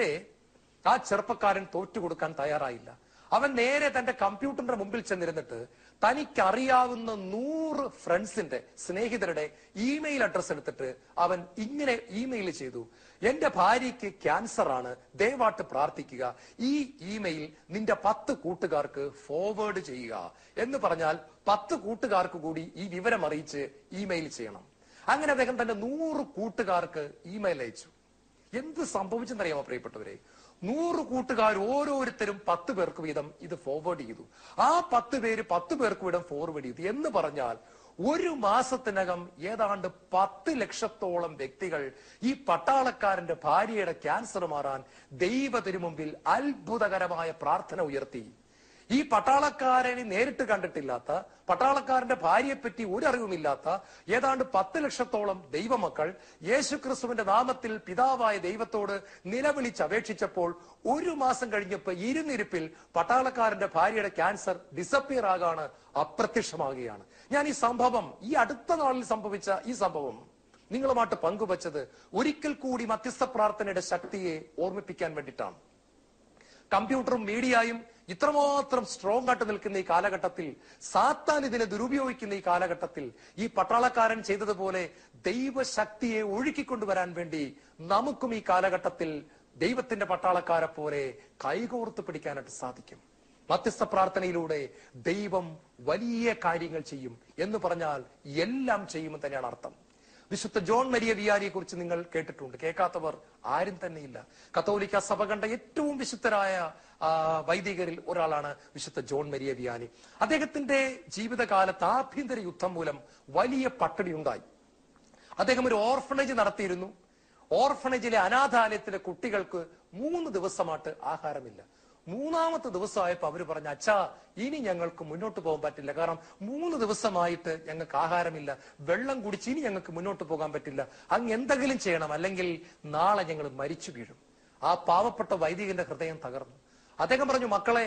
ആ ചെറുപ്പക്കാരൻ തോറ്റു കൊടുക്കാൻ തയ്യാറായില്ല അവൻ നേരെ തന്റെ കമ്പ്യൂട്ടറിന്റെ മുമ്പിൽ ചെന്നിരുന്നിട്ട് തനിക്കറിയാവുന്ന നൂറ് ഫ്രണ്ട്സിന്റെ സ്നേഹിതരുടെ ഇമെയിൽ അഡ്രസ് എടുത്തിട്ട് അവൻ ഇങ്ങനെ ഇമെയിൽ ചെയ്തു എന്റെ ഭാര്യയ്ക്ക് ക്യാൻസർ ആണ് ദയവാട്ട് പ്രാർത്ഥിക്കുക ഈ ഇമെയിൽ നിന്റെ പത്ത് കൂട്ടുകാർക്ക് ഫോർവേഡ് ചെയ്യുക എന്ന് പറഞ്ഞാൽ പത്ത് കൂട്ടുകാർക്ക് കൂടി ഈ വിവരം അറിയിച്ച് ഇമെയിൽ ചെയ്യണം അങ്ങനെ അദ്ദേഹം തന്റെ നൂറ് കൂട്ടുകാർക്ക് ഇമെയിൽ അയച്ചു എന്ത് സംഭവിച്ചെന്നറിയാമോ പ്രിയപ്പെട്ടവരെ നൂറ് കൂട്ടുകാർ ഓരോരുത്തരും പത്ത് പേർക്ക് വീതം ഇത് ഫോർവേഡ് ചെയ്തു ആ പത്ത് പേര് പത്ത് പേർക്ക് വീതം ഫോർവേഡ് ചെയ്തു എന്ന് പറഞ്ഞാൽ ഒരു മാസത്തിനകം ഏതാണ്ട് പത്ത് ലക്ഷത്തോളം വ്യക്തികൾ ഈ പട്ടാളക്കാരന്റെ ഭാര്യയുടെ ക്യാൻസർ മാറാൻ ദൈവ തിരുമുമ്പിൽ അത്ഭുതകരമായ പ്രാർത്ഥന ഉയർത്തി ഈ പട്ടാളക്കാരനെ നേരിട്ട് കണ്ടിട്ടില്ലാത്ത പട്ടാളക്കാരന്റെ ഭാര്യയെ പറ്റി ഒരു അറിവുമില്ലാത്ത ഏതാണ്ട് പത്ത് ലക്ഷത്തോളം ദൈവമക്കൾ യേശുക്രിസ്തുവിന്റെ നാമത്തിൽ പിതാവായ ദൈവത്തോട് നിലവിളിച്ച് അപേക്ഷിച്ചപ്പോൾ ഒരു മാസം കഴിഞ്ഞപ്പോ ഇരുന്നിരിപ്പിൽ പട്ടാളക്കാരന്റെ ഭാര്യയുടെ ക്യാൻസർ ഡിസപ്പിയർ ആകാണ് അപ്രത്യക്ഷമാകുകയാണ് ഞാൻ ഈ സംഭവം ഈ അടുത്ത നാളിൽ സംഭവിച്ച ഈ സംഭവം നിങ്ങളുമായിട്ട് പങ്കുവച്ചത് ഒരിക്കൽ കൂടി മധ്യസ്ഥ പ്രാർത്ഥനയുടെ ശക്തിയെ ഓർമ്മിപ്പിക്കാൻ വേണ്ടിയിട്ടാണ് കമ്പ്യൂട്ടറും മീഡിയയും ഇത്രമാത്രം സ്ട്രോങ് ആയിട്ട് നിൽക്കുന്ന ഈ കാലഘട്ടത്തിൽ സാത്താൻ ഇതിനെ ദുരുപയോഗിക്കുന്ന ഈ കാലഘട്ടത്തിൽ ഈ പട്ടാളക്കാരൻ ചെയ്തതുപോലെ ദൈവശക്തിയെ ഒഴുക്കിക്കൊണ്ടുവരാൻ വേണ്ടി നമുക്കും ഈ കാലഘട്ടത്തിൽ ദൈവത്തിന്റെ പട്ടാളക്കാരെ പോലെ കൈകോർത്ത് പിടിക്കാനായിട്ട് സാധിക്കും മധ്യസ്ഥ പ്രാർത്ഥനയിലൂടെ ദൈവം വലിയ കാര്യങ്ങൾ ചെയ്യും എന്ന് പറഞ്ഞാൽ എല്ലാം ചെയ്യുമെന്ന് തന്നെയാണ് അർത്ഥം വിശുദ്ധ ജോൺ മരിയ വിയാരിയെ കുറിച്ച് നിങ്ങൾ കേട്ടിട്ടുണ്ട് കേൾക്കാത്തവർ ആരും തന്നെയില്ല കത്തോലിക്ക സഭ കണ്ട ഏറ്റവും വിശുദ്ധരായ ആ, വൈദികരിൽ ഒരാളാണ് വിശുദ്ധ ജോൺ മരിയ വിയാനി അദ്ദേഹത്തിന്റെ ജീവിതകാലത്ത് ആഭ്യന്തര യുദ്ധം മൂലം വലിയ പട്ടിണി ഉണ്ടായി അദ്ദേഹം ഒരു ഓർഫണേജ് നടത്തിയിരുന്നു ഓർഫണേജിലെ അനാഥാലയത്തിലെ കുട്ടികൾക്ക് മൂന്ന് ദിവസമായിട്ട് ആഹാരമില്ല മൂന്നാമത്തെ ദിവസമായപ്പോ അവര് പറഞ്ഞു അച്ഛാ ഇനി ഞങ്ങൾക്ക് മുന്നോട്ട് പോകാൻ പറ്റില്ല കാരണം മൂന്ന് ദിവസമായിട്ട് ഞങ്ങൾക്ക് ആഹാരമില്ല വെള്ളം കുടിച്ച് ഇനി ഞങ്ങൾക്ക് മുന്നോട്ട് പോകാൻ പറ്റില്ല അങ്ങ് എന്തെങ്കിലും ചെയ്യണം അല്ലെങ്കിൽ നാളെ ഞങ്ങൾ മരിച്ചു വീഴും ആ പാവപ്പെട്ട വൈദികന്റെ ഹൃദയം തകർന്നു അദ്ദേഹം പറഞ്ഞു മക്കളെ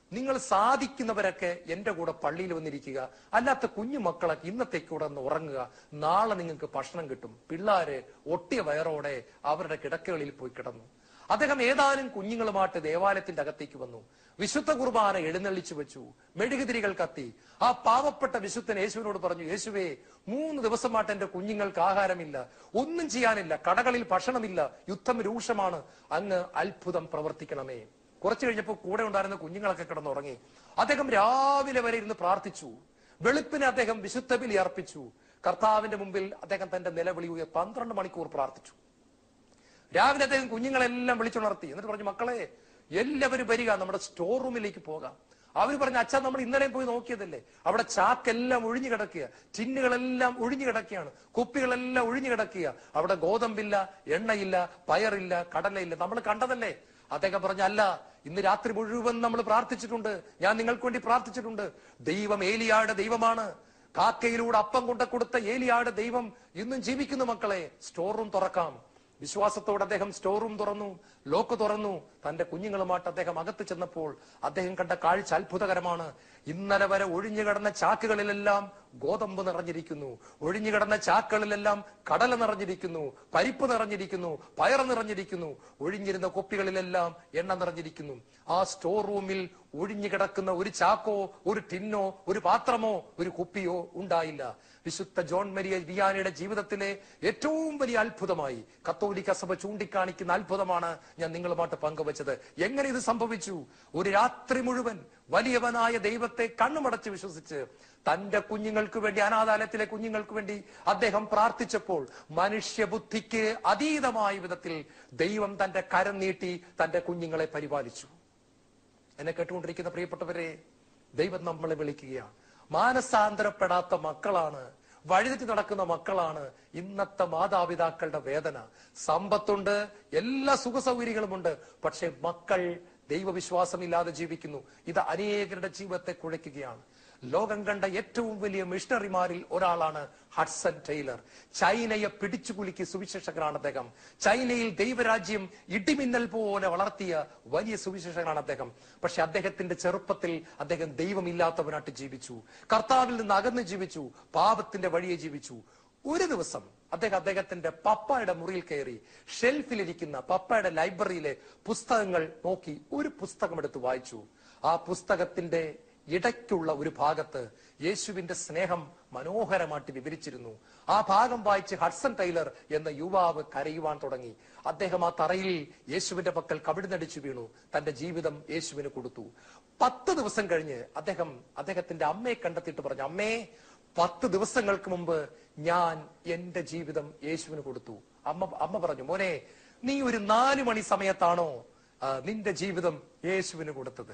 നിങ്ങൾ സാധിക്കുന്നവരൊക്കെ എന്റെ കൂടെ പള്ളിയിൽ വന്നിരിക്കുക അല്ലാത്ത കുഞ്ഞു മക്കളൊക്കെ ഇന്നത്തേക്ക് കൂടെ ഒന്ന് ഉറങ്ങുക നാളെ നിങ്ങൾക്ക് ഭക്ഷണം കിട്ടും പിള്ളാര് ഒട്ടിയ വയറോടെ അവരുടെ കിടക്കകളിൽ പോയി കിടന്നു അദ്ദേഹം ഏതാനും കുഞ്ഞുങ്ങളുമായിട്ട് ദേവാലയത്തിന്റെ അകത്തേക്ക് വന്നു വിശുദ്ധ കുർബാന എഴുന്നള്ളിച്ചു വെച്ചു മെഴുകുതിരികൾ കത്തി ആ പാവപ്പെട്ട വിശുദ്ധൻ യേശുവിനോട് പറഞ്ഞു യേശുവേ മൂന്ന് ദിവസമായിട്ട് എന്റെ കുഞ്ഞുങ്ങൾക്ക് ആഹാരമില്ല ഒന്നും ചെയ്യാനില്ല കടകളിൽ ഭക്ഷണമില്ല യുദ്ധം രൂക്ഷമാണ് അങ്ങ് അത്ഭുതം പ്രവർത്തിക്കണമേ കുറച്ചു കഴിഞ്ഞപ്പോൾ കൂടെ ഉണ്ടായിരുന്ന കുഞ്ഞുങ്ങളൊക്കെ കിടന്നുറങ്ങി അദ്ദേഹം രാവിലെ വരെ ഇരുന്ന് പ്രാർത്ഥിച്ചു വെളുപ്പിന് അദ്ദേഹം വിശുദ്ധ ബലി അർപ്പിച്ചു കർത്താവിന്റെ മുമ്പിൽ അദ്ദേഹം തന്റെ നിലവിളി ഉയർ പന്ത്രണ്ട് മണിക്കൂർ പ്രാർത്ഥിച്ചു രാവിലെ അദ്ദേഹം കുഞ്ഞുങ്ങളെല്ലാം വിളിച്ചുണർത്തി എന്നിട്ട് പറഞ്ഞു മക്കളെ എല്ലാവരും വരിക നമ്മുടെ സ്റ്റോർ റൂമിലേക്ക് പോകാം അവർ പറഞ്ഞു അച്ഛാ നമ്മൾ ഇന്നലെ പോയി നോക്കിയതല്ലേ അവിടെ ചാക്കെല്ലാം ഒഴിഞ്ഞു കിടക്കുക ടിന്നുകളെല്ലാം ഒഴിഞ്ഞു കിടക്കുകയാണ് കുപ്പികളെല്ലാം ഒഴിഞ്ഞു കിടക്കുക അവിടെ ഗോതമ്പില്ല എണ്ണയില്ല പയറില്ല കടലയില്ല നമ്മൾ കണ്ടതല്ലേ അദ്ദേഹം പറഞ്ഞ അല്ല ഇന്ന് രാത്രി മുഴുവൻ നമ്മൾ പ്രാർത്ഥിച്ചിട്ടുണ്ട് ഞാൻ നിങ്ങൾക്ക് വേണ്ടി പ്രാർത്ഥിച്ചിട്ടുണ്ട് ദൈവം ഏലിയായുടെ ദൈവമാണ് കാക്കയിലൂടെ അപ്പം കൊണ്ട കൊടുത്ത ഏലിയാട് ദൈവം ഇന്നും ജീവിക്കുന്നു മക്കളെ സ്റ്റോർ റൂം തുറക്കാം വിശ്വാസത്തോടെ അദ്ദേഹം സ്റ്റോർ റൂം തുറന്നു ലോക്ക് തുറന്നു തന്റെ കുഞ്ഞുങ്ങളുമായിട്ട് അദ്ദേഹം അകത്ത് ചെന്നപ്പോൾ അദ്ദേഹം കണ്ട കാഴ്ച അത്ഭുതകരമാണ് ഇന്നലെ വരെ ഒഴിഞ്ഞു കിടന്ന ചാക്കുകളിലെല്ലാം ഗോതമ്പ് നിറഞ്ഞിരിക്കുന്നു ഒഴിഞ്ഞു കിടന്ന ചാക്കുകളിലെല്ലാം കടല നിറഞ്ഞിരിക്കുന്നു പരിപ്പ് നിറഞ്ഞിരിക്കുന്നു പയർ നിറഞ്ഞിരിക്കുന്നു ഒഴിഞ്ഞിരുന്ന കുപ്പികളിലെല്ലാം എണ്ണ നിറഞ്ഞിരിക്കുന്നു ആ സ്റ്റോർ റൂമിൽ ഒഴിഞ്ഞു കിടക്കുന്ന ഒരു ചാക്കോ ഒരു ടിന്നോ ഒരു പാത്രമോ ഒരു കുപ്പിയോ ഉണ്ടായില്ല വിശുദ്ധ ജോൺ മരിയ വിയാനിയുടെ ജീവിതത്തിലെ ഏറ്റവും വലിയ അത്ഭുതമായി കത്തോലിക്ക സഭ ചൂണ്ടിക്കാണിക്കുന്ന അത്ഭുതമാണ് ഞാൻ നിങ്ങളുമായിട്ട് പങ്കുവച്ചത് എങ്ങനെ ഇത് സംഭവിച്ചു ഒരു രാത്രി മുഴുവൻ വലിയവനായ ദൈവത്തെ കണ്ണുമടച്ച് വിശ്വസിച്ച് തന്റെ കുഞ്ഞുങ്ങൾക്ക് വേണ്ടി അനാഥാലയത്തിലെ കുഞ്ഞുങ്ങൾക്ക് വേണ്ടി അദ്ദേഹം പ്രാർത്ഥിച്ചപ്പോൾ മനുഷ്യബുദ്ധിക്ക് അതീതമായ വിധത്തിൽ ദൈവം തന്റെ കരം നീട്ടി തന്റെ കുഞ്ഞുങ്ങളെ പരിപാലിച്ചു എന്നെ കേട്ടുകൊണ്ടിരിക്കുന്ന പ്രിയപ്പെട്ടവരെ ദൈവം നമ്മളെ വിളിക്കുകയാണ് മാനസാന്തരപ്പെടാത്ത മക്കളാണ് വഴിതെറ്റി നടക്കുന്ന മക്കളാണ് ഇന്നത്തെ മാതാപിതാക്കളുടെ വേദന സമ്പത്തുണ്ട് എല്ലാ സുഖ സൗകര്യങ്ങളുമുണ്ട് പക്ഷെ മക്കൾ ദൈവവിശ്വാസമില്ലാതെ ജീവിക്കുന്നു ഇത് അനേകരുടെ ജീവിതത്തെ കുഴയ്ക്കുകയാണ് ലോകം കണ്ട ഏറ്റവും വലിയ മിഷണറിമാരിൽ ഒരാളാണ് ഹഡ്സൺ ടൈലർ ചൈനയെ പിടിച്ചുകുലുക്കി സുവിശേഷകനാണ് അദ്ദേഹം ചൈനയിൽ ദൈവരാജ്യം ഇടിമിന്നൽ പോലെ വളർത്തിയ വലിയ സുവിശേഷകനാണ് അദ്ദേഹം പക്ഷെ അദ്ദേഹത്തിന്റെ ചെറുപ്പത്തിൽ അദ്ദേഹം ദൈവമില്ലാത്തവനായിട്ട് ജീവിച്ചു കർത്താവിൽ നിന്ന് അകന്ന് ജീവിച്ചു പാപത്തിന്റെ വഴിയെ ജീവിച്ചു ഒരു ദിവസം അദ്ദേഹം അദ്ദേഹത്തിന്റെ പപ്പായുടെ മുറിയിൽ കയറി ഷെൽഫിലിരിക്കുന്ന പപ്പായുടെ ലൈബ്രറിയിലെ പുസ്തകങ്ങൾ നോക്കി ഒരു പുസ്തകം എടുത്ത് വായിച്ചു ആ പുസ്തകത്തിന്റെ ഇടയ്ക്കുള്ള ഒരു ഭാഗത്ത് യേശുവിന്റെ സ്നേഹം മനോഹരമായിട്ട് വിവരിച്ചിരുന്നു ആ ഭാഗം വായിച്ച് ഹഡ്സൺ ടൈലർ എന്ന യുവാവ് കരയുവാൻ തുടങ്ങി അദ്ദേഹം ആ തറയിൽ യേശുവിന്റെ പക്കൽ കവിടുന്നടിച്ചു വീണു തന്റെ ജീവിതം യേശുവിന് കൊടുത്തു പത്ത് ദിവസം കഴിഞ്ഞ് അദ്ദേഹം അദ്ദേഹത്തിന്റെ അമ്മയെ കണ്ടെത്തിയിട്ട് പറഞ്ഞു അമ്മേ പത്ത് ദിവസങ്ങൾക്ക് മുമ്പ് ഞാൻ എന്റെ ജീവിതം യേശുവിന് കൊടുത്തു അമ്മ അമ്മ പറഞ്ഞു മോനെ നീ ഒരു നാലു മണി സമയത്താണോ ആ, നിന്റെ ജീവിതം യേശുവിന് കൊടുത്തത്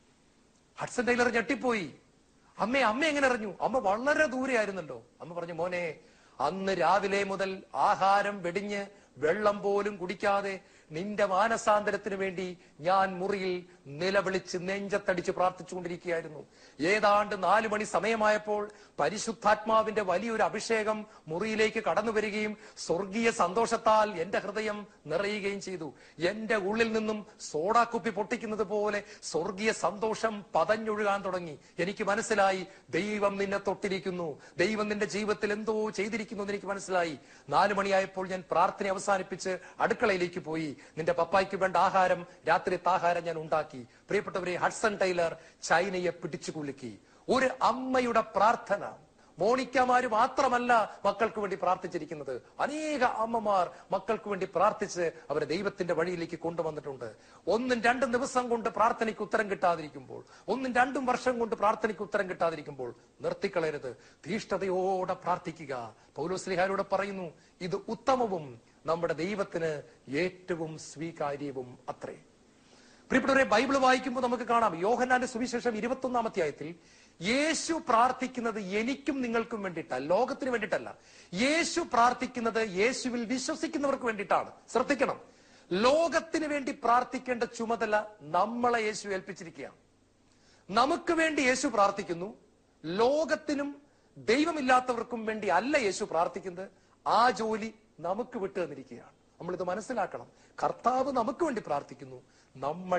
ഹഡ്സൺ ടൈലർ ഞെട്ടിപ്പോയി അമ്മേ അമ്മ എങ്ങനെ അറിഞ്ഞു അമ്മ വളരെ ദൂരെ ആയിരുന്നല്ലോ അമ്മ പറഞ്ഞു മോനെ അന്ന് രാവിലെ മുതൽ ആഹാരം വെടിഞ്ഞ് വെള്ളം പോലും കുടിക്കാതെ നിന്റെ മാനസാന്തരത്തിന് വേണ്ടി ഞാൻ മുറിയിൽ നിലവിളിച്ച് നെഞ്ചത്തടിച്ച് പ്രാർത്ഥിച്ചുകൊണ്ടിരിക്കുകയായിരുന്നു ഏതാണ്ട് നാലു മണി സമയമായപ്പോൾ പരിശുദ്ധാത്മാവിന്റെ വലിയൊരു അഭിഷേകം മുറിയിലേക്ക് കടന്നു വരികയും സ്വർഗീയ സന്തോഷത്താൽ എന്റെ ഹൃദയം നിറയുകയും ചെയ്തു എന്റെ ഉള്ളിൽ നിന്നും സോഡാക്കുപ്പി പൊട്ടിക്കുന്നത് പോലെ സ്വർഗീയ സന്തോഷം പതഞ്ഞൊഴുകാൻ തുടങ്ങി എനിക്ക് മനസ്സിലായി ദൈവം നിന്നെ തൊട്ടിരിക്കുന്നു ദൈവം നിന്റെ ജീവിതത്തിൽ എന്തോ ചെയ്തിരിക്കുന്നു എന്ന് എനിക്ക് മനസ്സിലായി നാലു മണിയായപ്പോൾ ഞാൻ പ്രാർത്ഥന അവസാനിപ്പിച്ച് അടുക്കളയിലേക്ക് പോയി നിന്റെ പപ്പായ്ക്ക് വേണ്ട ആഹാരം രാത്രിത്തെ ആഹാരം ഞാൻ ഉണ്ടാക്കി പ്രിയപ്പെട്ടവരെ ഹഡ്സൺ ടൈലർ ചൈനയെ പിടിച്ചു കുലുക്കി ഒരു അമ്മയുടെ പ്രാർത്ഥന മോണിക്കമാര് മാത്രമല്ല മക്കൾക്ക് വേണ്ടി പ്രാർത്ഥിച്ചിരിക്കുന്നത് അനേക അമ്മമാർ മക്കൾക്ക് വേണ്ടി പ്രാർത്ഥിച്ച് അവരെ ദൈവത്തിന്റെ വഴിയിലേക്ക് കൊണ്ടുവന്നിട്ടുണ്ട് ഒന്നും രണ്ടും ദിവസം കൊണ്ട് പ്രാർത്ഥനയ്ക്ക് ഉത്തരം കിട്ടാതിരിക്കുമ്പോൾ ഒന്നും രണ്ടും വർഷം കൊണ്ട് പ്രാർത്ഥനയ്ക്ക് ഉത്തരം കിട്ടാതിരിക്കുമ്പോൾ നിർത്തിക്കളയരുത് തീഷ്ണതയോടെ പ്രാർത്ഥിക്കുക പൗലോസ്ലിഹാരോട് പറയുന്നു ഇത് ഉത്തമവും നമ്മുടെ ദൈവത്തിന് ഏറ്റവും സ്വീകാര്യവും അത്രേ പ്രിയപ്പെട്ടവരെ ബൈബിൾ വായിക്കുമ്പോൾ നമുക്ക് കാണാം യോഹന്നാന്റെ സുവിശേഷം ഇരുപത്തൊന്നാം അധ്യായത്തിൽ യേശു പ്രാർത്ഥിക്കുന്നത് എനിക്കും നിങ്ങൾക്കും വേണ്ടിയിട്ടല്ല ലോകത്തിന് വേണ്ടിയിട്ടല്ല യേശു പ്രാർത്ഥിക്കുന്നത് യേശുവിൽ വിശ്വസിക്കുന്നവർക്ക് വേണ്ടിയിട്ടാണ് ശ്രദ്ധിക്കണം ലോകത്തിന് വേണ്ടി പ്രാർത്ഥിക്കേണ്ട ചുമതല നമ്മളെ യേശു ഏൽപ്പിച്ചിരിക്കുകയാണ് നമുക്ക് വേണ്ടി യേശു പ്രാർത്ഥിക്കുന്നു ലോകത്തിനും ദൈവമില്ലാത്തവർക്കും വേണ്ടി അല്ല യേശു പ്രാർത്ഥിക്കുന്നത് ആ ജോലി നമുക്ക് വിട്ടു തന്നിരിക്കുകയാണ് നമ്മൾ ഇത് മനസ്സിലാക്കണം കർത്താവ് നമുക്ക് വേണ്ടി പ്രാർത്ഥിക്കുന്നു നമ്മൾ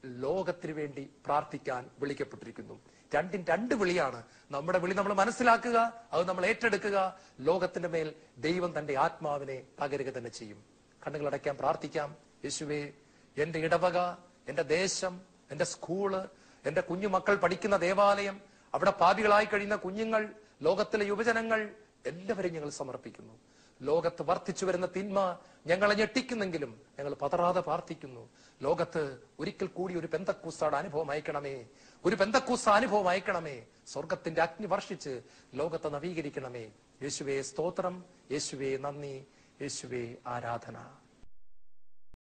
ലോകത്തിന് വേണ്ടി പ്രാർത്ഥിക്കാൻ വിളിക്കപ്പെട്ടിരിക്കുന്നു രണ്ടും രണ്ട് വിളിയാണ് നമ്മുടെ വിളി നമ്മൾ മനസ്സിലാക്കുക അത് നമ്മൾ ഏറ്റെടുക്കുക ലോകത്തിന്റെ മേൽ ദൈവം തന്റെ ആത്മാവിനെ പകരുക തന്നെ ചെയ്യും കണ്ണുകൾ അടയ്ക്കാൻ പ്രാർത്ഥിക്കാം യേശുവേ എന്റെ ഇടവക എന്റെ ദേശം എന്റെ സ്കൂള് എന്റെ കുഞ്ഞുമക്കൾ പഠിക്കുന്ന ദേവാലയം അവിടെ പാപികളായി കഴിയുന്ന കുഞ്ഞുങ്ങൾ ലോകത്തിലെ യുവജനങ്ങൾ എല്ലാവരെയും ഞങ്ങൾ സമർപ്പിക്കുന്നു ലോകത്ത് വർദ്ധിച്ചു വരുന്ന തിന്മ ഞങ്ങളെ ഞെട്ടിക്കുന്നെങ്കിലും ഞങ്ങൾ പതറാതെ പ്രാർത്ഥിക്കുന്നു ലോകത്ത് ഒരിക്കൽ കൂടി ഒരു പെന്തക്കൂസാട് അനുഭവം അയക്കണമേ ഒരു പെന്തക്കൂസ അനുഭവം അയക്കണമേ സ്വർഗത്തിന്റെ അഗ്നി വർഷിച്ച് ലോകത്തെ നവീകരിക്കണമേ യേശുവേ സ്തോത്രം യേശുവേ നന്ദി യേശുവേ ആരാധന